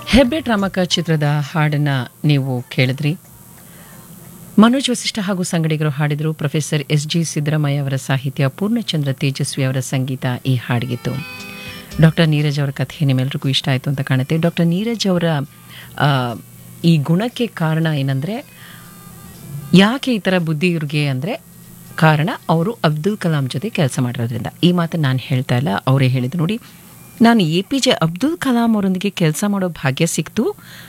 ಹೆಬ್ಬೆ ಡ್ರಾಮಕ ಚಿತ್ರದ ಹಾಡನ್ನ ನೀವು ಕೇಳಿದ್ರಿ ಮನೋಜ್ ವಸಿಷ್ಠ ಹಾಗೂ ಸಂಗಡಿಗರು ಹಾಡಿದರು ಪ್ರೊಫೆಸರ್ ಎಸ್ ಜಿ ಸಿದ್ದರಾಮಯ್ಯ ಅವರ ಸಾಹಿತ್ಯ ಪೂರ್ಣಚಂದ್ರ ತೇಜಸ್ವಿ ಅವರ ಸಂಗೀತ ಈ ಹಾಡಿಗಿತ್ತು ಡಾಕ್ಟರ್ ನೀರಜ್ ಅವರ ಕಥೆ ನಿಮ್ಮೆಲ್ರಿಗೂ ಇಷ್ಟ ಆಯಿತು ಅಂತ ಕಾಣುತ್ತೆ ಡಾಕ್ಟರ್ ನೀರಜ್ ಅವರ ಆ, ಈ ಗುಣಕ್ಕೆ ಕಾರಣ ಏನಂದರೆ ಯಾಕೆ ಈ ಥರ ಬುದ್ಧಿ ಇವ್ರಿಗೆ ಅಂದರೆ ಕಾರಣ ಅವರು ಅಬ್ದುಲ್ ಕಲಾಂ ಜೊತೆ ಕೆಲಸ ಮಾಡಿರೋದ್ರಿಂದ ಈ ಮಾತನ್ನು ನಾನು ಹೇಳ್ತಾ ಇಲ್ಲ ಅವರೇ ಹೇಳಿದ್ರು ನೋಡಿ ನಾನು A P J Abdul Kalam ಅವರೊಂದಿಗೆ ಕೆಲಸ ಮಾಡೋ ಭಾಗ್ಯ ಸಿಕ್ತು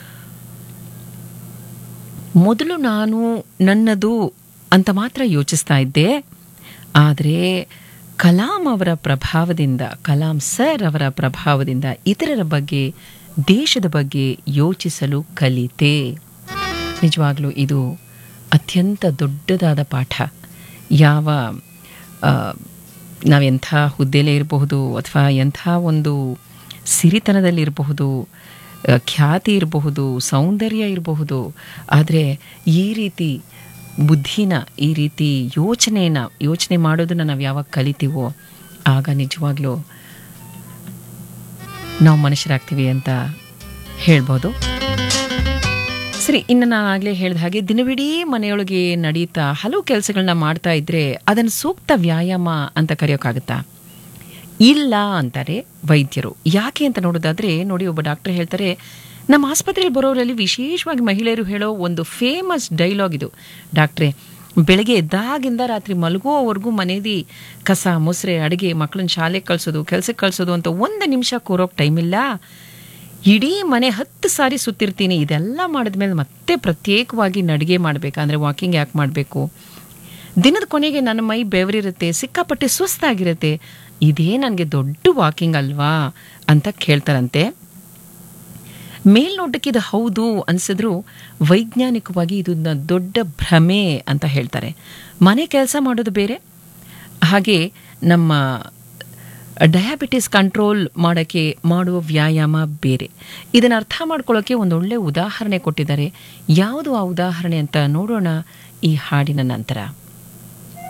ಮೊದಲು ನಾನು ನನ್ನದು ಅಂತ ಮಾತ್ರ ಯೋಚಿಸ್ತಾ ಇದ್ದೆ ಆದರೆ ಕಲಾಂ ಅವರ ಪ್ರಭಾವದಿಂದ ಕಲಾಂ ಸರ್ ಅವರ ಪ್ರಭಾವದಿಂದ ಇತರರ ಬಗ್ಗೆ ದೇಶದ ಬಗ್ಗೆ ಯೋಚಿಸಲು ಕಲಿತೆ ನಿಜವಾಗ್ಲೂ ಇದು ಅತ್ಯಂತ ದೊಡ್ಡದಾದ ಪಾಠ ಯಾವ ಆ, ನಾವೆಂಥ ಹುದ್ದೆಲೇ ಇರಬಹುದು ಅಥವಾ ಎಂಥ ಒಂದು ಸಿರಿತನದಲ್ಲಿರಬಹುದು ಆ, ಖ್ಯಾತಿ ಇರಬಹುದು ಸೌಂದರ್ಯ ಇರಬಹುದು ಆದರೆ ಈ ರೀತಿ ಬುದ್ಧಿನ ಈ ರೀತಿ ಯೋಚನೆನ ಯೋಚನೆ ಮಾಡೋದನ್ನ ನಾವು ಯಾವಾಗ ಕಲಿತೀವೋ ಆಗ ನಿಜವಾಗ್ಲೂ ನಾವು ಮನುಷ್ಯರಾಗ್ತೀವಿ ಅಂತ ಹೇಳ್ಬೋದು ಸರಿ ಇನ್ನು ನಾನು ಆಗಲೇ ಹೇಳಿದ ಹಾಗೆ ದಿನವಿಡೀ ಮನೆಯೊಳಗೆ ನಡೀತಾ ಹಲವು ಕೆಲಸಗಳನ್ನ ಮಾಡ್ತಾ ಇದ್ರೆ ಅದನ್ನು ಸೂಕ್ತ ವ್ಯಾಯಾಮ ಅಂತ ಕರೆಯೋಕ್ಕಾಗುತ್ತಾ ಇಲ್ಲ ಅಂತಾರೆ ವೈದ್ಯರು ಯಾಕೆ ಅಂತ ನೋಡೋದಾದ್ರೆ ನೋಡಿ ಒಬ್ಬ ಡಾಕ್ಟರ್ ಹೇಳ್ತಾರೆ ನಮ್ಮ ಆಸ್ಪತ್ರೆಯಲ್ಲಿ ಬರೋರಲ್ಲಿ ವಿಶೇಷವಾಗಿ ಮಹಿಳೆಯರು ಹೇಳೋ ಒಂದು ಫೇಮಸ್ ಡೈಲಾಗ್ ಇದು ಡಾಕ್ಟ್ರೇ ಬೆಳಗ್ಗೆ ಎದ್ದಾಗಿಂದ ರಾತ್ರಿ ಮಲಗುವವರೆಗೂ ಮನೇಲಿ ಕಸ ಮೊಸರೆ ಅಡುಗೆ ಮಕ್ಕಳನ್ನ ಶಾಲೆಗೆ ಕಳಿಸೋದು ಕೆಲಸಕ್ಕೆ ಕಳಿಸೋದು ಅಂತ ಒಂದು ನಿಮಿಷ ಕೂರೋಕೆ ಟೈಮ್ ಇಲ್ಲ ಇಡೀ ಮನೆ ಹತ್ತು ಸಾರಿ ಸುತ್ತಿರ್ತೀನಿ ಇದೆಲ್ಲ ಮಾಡಿದ್ಮೇಲೆ ಮತ್ತೆ ಪ್ರತ್ಯೇಕವಾಗಿ ನಡಿಗೆ ಮಾಡಬೇಕಂದ್ರೆ ವಾಕಿಂಗ್ ಯಾಕೆ ಮಾಡಬೇಕು ದಿನದ ಕೊನೆಗೆ ನನ್ನ ಮೈ ಬೆವರಿರುತ್ತೆ ಸಿಕ್ಕಾಪಟ್ಟೆ ಸುಸ್ತಾಗಿರುತ್ತೆ ಇದೇ ನನಗೆ ದೊಡ್ಡ ವಾಕಿಂಗ್ ಅಲ್ವಾ ಅಂತ ಕೇಳ್ತಾರಂತೆ ಮೇಲ್ನೋಟಕ್ಕೆ ಇದು ಹೌದು ಅನ್ಸಿದ್ರು ವೈಜ್ಞಾನಿಕವಾಗಿ ಇದು ನ- ದೊಡ್ಡ ಭ್ರಮೆ ಅಂತ ಹೇಳ್ತಾರೆ ಮನೆ ಕೆಲಸ ಮಾಡೋದು ಬೇರೆ ಹಾಗೆ ನಮ್ಮ ಡಯಾಬಿಟಿಸ್ ಕಂಟ್ರೋಲ್ ಮಾಡೋಕ್ಕೆ ಮಾಡುವ ವ್ಯಾಯಾಮ ಬೇರೆ ಇದನ್ನು ಅರ್ಥ ಮಾಡ್ಕೊಳ್ಳೋಕ್ಕೆ ಒಂದೊಳ್ಳೆ ಉದಾಹರಣೆ ಕೊಟ್ಟಿದ್ದಾರೆ ಯಾವುದು ಆ ಉದಾಹರಣೆ ಅಂತ ನೋಡೋಣ ಈ ಹಾಡಿನ ನಂತರ